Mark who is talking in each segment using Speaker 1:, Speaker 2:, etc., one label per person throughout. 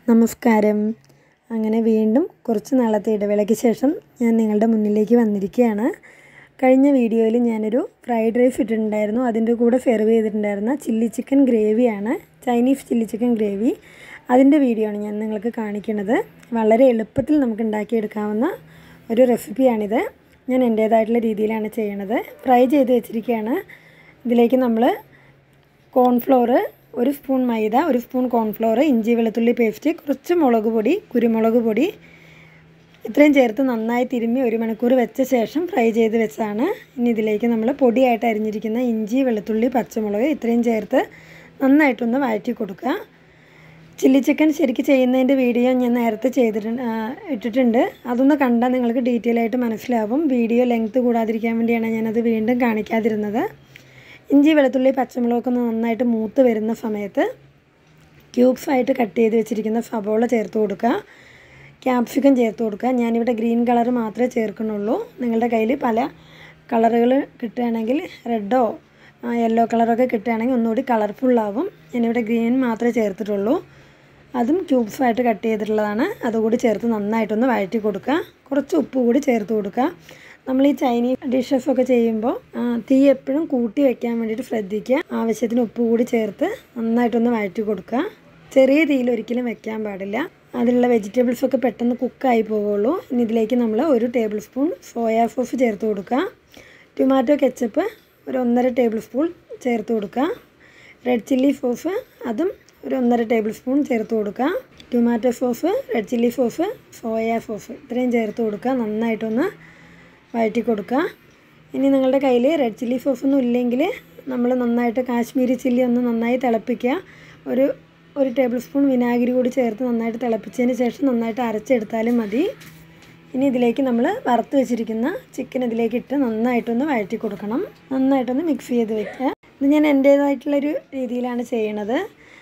Speaker 1: നമസ്കാരം അങ്ങനെ വീണ്ടും കുറച്ച് നാളത്തെ ഇടവേളയ്ക്ക് ശേഷം ഞാൻ നിങ്ങളുടെ മുന്നിലേക്ക് വന്നിരിക്കുകയാണ് കഴിഞ്ഞ വീഡിയോയിൽ ഞാനൊരു ഫ്രൈഡ് റൈസ് ഇട്ടിട്ടുണ്ടായിരുന്നു അതിൻ്റെ കൂടെ സെർവ് ചെയ്തിട്ടുണ്ടായിരുന്ന ചില്ലി ചിക്കൻ ഗ്രേവിയാണ് ചൈനീസ് ചില്ലി ചിക്കൻ ഗ്രേവി അതിൻ്റെ വീഡിയോ ആണ് ഞാൻ നിങ്ങൾക്ക് കാണിക്കുന്നത് വളരെ എളുപ്പത്തിൽ നമുക്ക് ഉണ്ടാക്കിയെടുക്കാവുന്ന ഒരു റെസിപ്പിയാണിത് ഞാൻ എൻ്റേതായിട്ടുള്ള രീതിയിലാണ് ചെയ്യണത് ഫ്രൈ ചെയ്ത് വെച്ചിരിക്കുകയാണ് ഇതിലേക്ക് നമ്മൾ കോൺഫ്ലോർ ഒരു സ്പൂൺ മൈദ ഒരു സ്പൂൺ കോൺഫ്ലോർ ഇഞ്ചി വെളുത്തുള്ളി പേസ്റ്റ് കുറച്ച് മുളക് പൊടി കുരുമുളക് പൊടി ഇത്രയും ചേർത്ത് നന്നായി തിരുമ്മി ഒരു മണിക്കൂർ വെച്ച ശേഷം ഫ്രൈ ചെയ്ത് വെച്ചാണ് ഇനി ഇതിലേക്ക് നമ്മൾ പൊടിയായിട്ട് അരിഞ്ഞിരിക്കുന്ന ഇഞ്ചി വെളുത്തുള്ളി പച്ചമുളക് ഇത്രയും ചേർത്ത് നന്നായിട്ടൊന്ന് വഴറ്റി കൊടുക്കുക ചില്ലി ചിക്കൻ ശരിക്കും ചെയ്യുന്നതിൻ്റെ വീഡിയോ ഞാൻ നേരത്തെ ചെയ്തിട്ടുണ്ട് ഇട്ടിട്ടുണ്ട് അതൊന്ന് കണ്ടാൽ നിങ്ങൾക്ക് ഡീറ്റെയിൽ ആയിട്ട് മനസ്സിലാവും വീഡിയോ ലെങ്ത്ത് കൂടാതിരിക്കാൻ വേണ്ടിയാണ് ഞാനത് വീണ്ടും കാണിക്കാതിരുന്നത് ഇഞ്ചി വെളുത്തുള്ളി പച്ചമുളകൊക്കെ ഒന്ന് നന്നായിട്ട് മൂത്ത് വരുന്ന സമയത്ത് ക്യൂബ്സ് ആയിട്ട് കട്ട് ചെയ്ത് വെച്ചിരിക്കുന്ന സബോള ചേർത്ത് കൊടുക്കുക ക്യാപ്സിക്കം ചേർത്ത് കൊടുക്കുക ഞാനിവിടെ ഗ്രീൻ കളർ മാത്രമേ ചേർക്കുന്നുള്ളൂ നിങ്ങളുടെ കയ്യിൽ പല കളറുകൾ കിട്ടുകയാണെങ്കിൽ റെഡോ യെല്ലോ കളറൊക്കെ കിട്ടുകയാണെങ്കിൽ ഒന്നുകൂടി കളർഫുള്ളാവും ഞാനിവിടെ ഗ്രീൻ മാത്രമേ ചേർത്തിട്ടുള്ളൂ അതും ക്യൂബ്സായിട്ട് കട്ട് ചെയ്തിട്ടുള്ളതാണ് അതുകൂടി ചേർത്ത് നന്നായിട്ടൊന്ന് വഴറ്റി കൊടുക്കുക കുറച്ച് ഉപ്പ് കൂടി ചേർത്ത് കൊടുക്കുക നമ്മൾ ഈ ചൈനീസ് ഡിഷസ് ഒക്കെ ചെയ്യുമ്പോൾ തീ എപ്പോഴും കൂട്ടി വെക്കാൻ വേണ്ടിയിട്ട് ശ്രദ്ധിക്കുക ആവശ്യത്തിന് ഉപ്പ് കൂടി ചേർത്ത് നന്നായിട്ടൊന്ന് വഴറ്റി കൊടുക്കുക ചെറിയ തീയിൽ ഒരിക്കലും വെക്കാൻ പാടില്ല അതിലുള്ള വെജിറ്റബിൾസ് ഒക്കെ പെട്ടെന്ന് കുക്കായി പോവുള്ളൂ ഇനി ഇതിലേക്ക് നമ്മൾ ഒരു ടേബിൾ സ്പൂൺ സോയാ സോസ് ചേർത്ത് കൊടുക്കുക ടൊമാറ്റോ കെച്ചപ്പ് ഒരു ഒന്നര ടേബിൾ സ്പൂൺ ചേർത്ത് കൊടുക്കുക റെഡ് ചില്ലി സോസ് അതും ഒരു ഒന്നര ടേബിൾ സ്പൂൺ ചേർത്ത് കൊടുക്കുക tomato sauce red chilli sauce soya sauce ഇത്രയും ചേർത്ത് കൊടുക്കുക നന്നായിട്ടൊന്ന് വഴറ്റി കൊടുക്കുക ഇനി നിങ്ങളുടെ കയ്യിൽ റെഡ് ചില്ലി സോസ് ഒന്നും ഇല്ലെങ്കിൽ നമ്മൾ നന്നായിട്ട് കാശ്മീരി ചില്ലി ഒന്ന് നന്നായി തിളപ്പിക്കുക ഒരു ഒരു ടേബിൾ സ്പൂൺ വിനാഗിരി കൂടി ചേർത്ത് നന്നായിട്ട് തിളപ്പിച്ചതിന് ശേഷം നന്നായിട്ട് അരച്ചെടുത്താലും മതി ഇനി ഇതിലേക്ക് നമ്മൾ വറുത്ത് വെച്ചിരിക്കുന്ന ചിക്കൻ ഇതിലേക്ക് ഇട്ട് നന്നായിട്ടൊന്ന് വഴറ്റി കൊടുക്കണം നന്നായിട്ടൊന്ന് മിക്സ് ചെയ്ത് വെക്കുക ഇത് ഞാൻ എൻ്റേതായിട്ടുള്ളൊരു രീതിയിലാണ് ചെയ്യണത്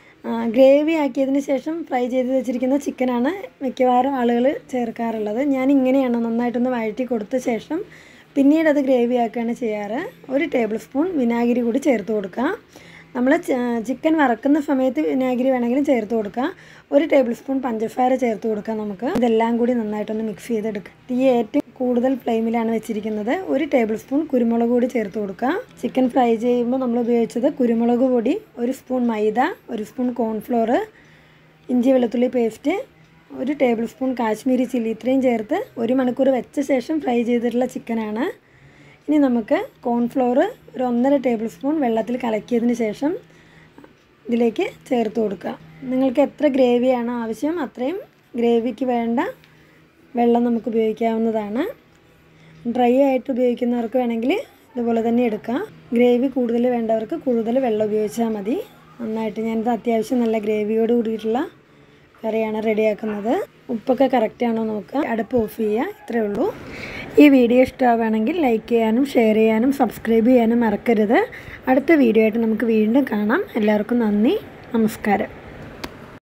Speaker 1: ഗ്രേവി ആക്കിയതിന് ശേഷം ഫ്രൈ ചെയ്ത് വെച്ചിരിക്കുന്ന ചിക്കനാണ് മിക്കവാറും ആളുകൾ ചേർക്കാറുള്ളത് ഞാൻ ഇങ്ങനെയാണ് നന്നായിട്ടൊന്ന് വഴറ്റി കൊടുത്ത ശേഷം പിന്നീട് അത് ഗ്രേവി ആക്കുകയാണ് ചെയ്യാറ് ഒരു ടേബിൾ സ്പൂൺ വിനാഗിരി കൂടി ചേർത്ത് കൊടുക്കുക നമ്മൾ ചിക്കൻ വറക്കുന്ന സമയത്ത് വിനാഗിരി വേണമെങ്കിലും ചേർത്ത് കൊടുക്കുക ഒരു ടേബിൾ സ്പൂൺ പഞ്ചസാര ചേർത്ത് കൊടുക്കുക നമുക്ക് ഇതെല്ലാം കൂടി നന്നായിട്ടൊന്ന് മിക്സ് ചെയ്തെടുക്കുക തീ ഏറ്റവും കൂടുതൽ ഫ്ലെയിമിലാണ് വെച്ചിരിക്കുന്നത് ഒരു ടേബിൾ സ്പൂൺ കുരുമുളക് പൊടി ചേർത്ത് കൊടുക്കുക ചിക്കൻ ഫ്രൈ ചെയ്യുമ്പോൾ നമ്മൾ ഉപയോഗിച്ചത് കുരുമുളക് പൊടി ഒരു സ്പൂൺ മൈദ ഒരു സ്പൂൺ കോൺഫ്ലോർ ഇഞ്ചി വെളുത്തുള്ളി പേസ്റ്റ് ഒരു ടേബിൾ സ്പൂൺ കാശ്മീരി ചില്ലി ഇത്രയും ചേർത്ത് ഒരു മണിക്കൂർ വെച്ച ശേഷം ഫ്രൈ ചെയ്തിട്ടുള്ള ചിക്കനാണ് ഇനി നമുക്ക് കോൺഫ്ലോർ ഒരു ഒന്നര ടേബിൾ സ്പൂൺ വെള്ളത്തിൽ കലക്കിയതിന് ശേഷം ഇതിലേക്ക് ചേർത്ത് കൊടുക്കുക നിങ്ങൾക്ക് എത്ര ഗ്രേവിയാണോ ആവശ്യം അത്രയും ഗ്രേവിക്ക് വേണ്ട വെള്ളം നമുക്ക് ഉപയോഗിക്കാവുന്നതാണ് ഡ്രൈ ആയിട്ട് ഉപയോഗിക്കുന്നവർക്ക് വേണമെങ്കിൽ ഇതുപോലെ തന്നെ എടുക്കാം ഗ്രേവി കൂടുതൽ വേണ്ടവർക്ക് കൂടുതൽ വെള്ളം ഉപയോഗിച്ചാൽ മതി നന്നായിട്ട് ഞാനിത് അത്യാവശ്യം നല്ല ഗ്രേവിയോട് കൂടിയിട്ടുള്ള കറിയാണ് റെഡിയാക്കുന്നത് ഉപ്പൊക്കെ കറക്റ്റ് ആണോ നോക്കുക അടുപ്പ് ഓഫ് ചെയ്യുക ഇത്രയേ ഉള്ളൂ ഈ വീഡിയോ ഇഷ്ടമാവുകയാണെങ്കിൽ ലൈക്ക് ചെയ്യാനും ഷെയർ ചെയ്യാനും സബ്സ്ക്രൈബ് ചെയ്യാനും മറക്കരുത് അടുത്ത വീഡിയോ ആയിട്ട് നമുക്ക് വീണ്ടും കാണാം എല്ലാവർക്കും നന്ദി നമസ്കാരം